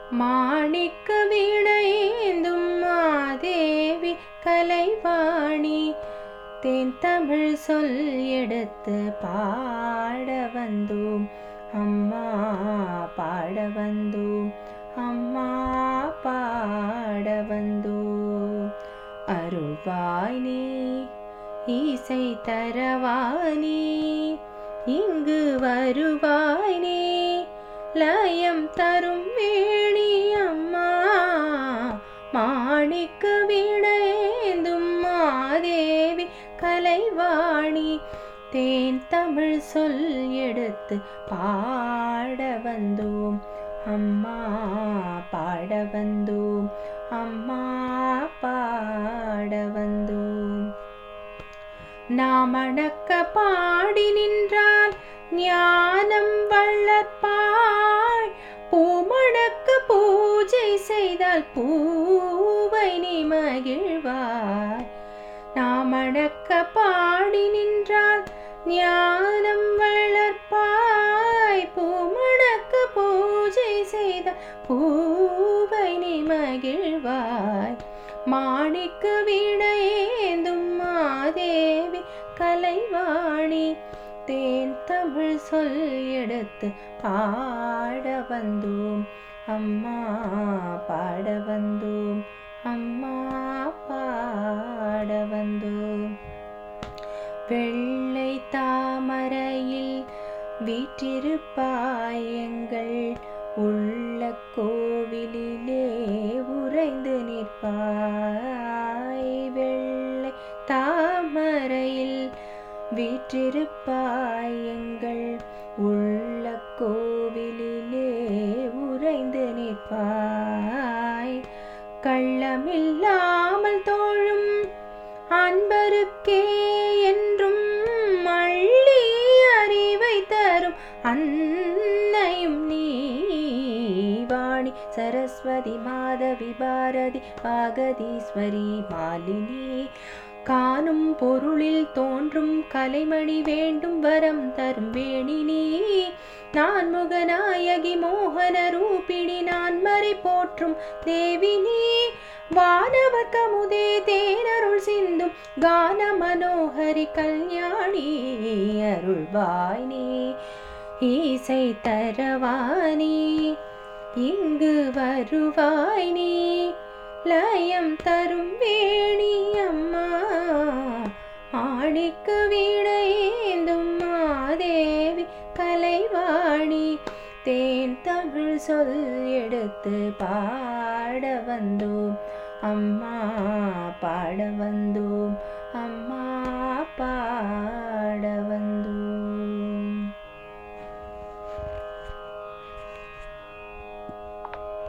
மாணிக்க வீணைந்தும் மாதேவி கலைவாணி தேன் தமிழ் சொல் எடுத்து பாட வந்தோம் அம்மா பாட வந்தோம் அம்மா பாட வந்தோம் அருள்வாய் நீ இசை தரவானி இங்கு வருவாய் நீ லயம் தரும் வேணி அம்மா மாணிக்க வீணைந்தும் மாதேவி கலைவாணி தேன் தமிழ் சொல் எடுத்து பாட வந்தோம் அம்மா பாட வந்தோம் அம்மா பாட வந்தோம் நாம் அணக்க பாடி நின்றால் ஞானம் வளர்ப்பாய் பூமணக்க பூஜை செய்தால் பூவை நீ மகிழ்வாய் நாம் அணக்க பாடி நின்றால் ஞானம் வளர்ப்பாய் பூமணக்க பூஜை செய்தால் பூவை நீ மகிழ்வாய் மாணிக்க வீணையேந்தும் மாதேவி கலைவாணி தேன் தமிழ் சொல் எடுத்து பாட வந்தோம் அம்மா பாட வந்தோம் அம்மா பாட வந்தோம் வெள்ளை தாமரையில் வீற்றிருப்பாய் எங்கள் உள்ள கோவிலிலே உறைந்து நிற்பாய் வெள்ளை தாமரையில் வீற்றிருப்பாய் எங்கள் உள்ள கோவிலிலே உறைந்து நிற்பாய் கள்ளமில்லாமல் தோழும் அன்பருக்கே என்றும் அள்ளி அறிவை தரும் அன்னையும் நீ வாணி சரஸ்வதி மாதவி பாரதி பாகதீஸ்வரி மாலினி காணும் பொருளில் தோன்றும் கலைமணி வேண்டும் வரம் தரும் வேணினி நான் முகநாயகி மோகன ரூபிணி நான் மறை போற்றும் தேவினி வானவர் கமுதே தேனருள் சிந்தும் கான மனோகரி கல்யாணி அருள்வாய் நீ ஈசை தரவானி இங்கு வருவாய் நீ லயம் தரும் வேணி அம்மா ஆணிக்க வீணையேந்தும் மாதேவி கலைவாணி தேன் தமிழ் சொல் எடுத்து பாட வந்தோம் அம்மா பாட வந்தோம்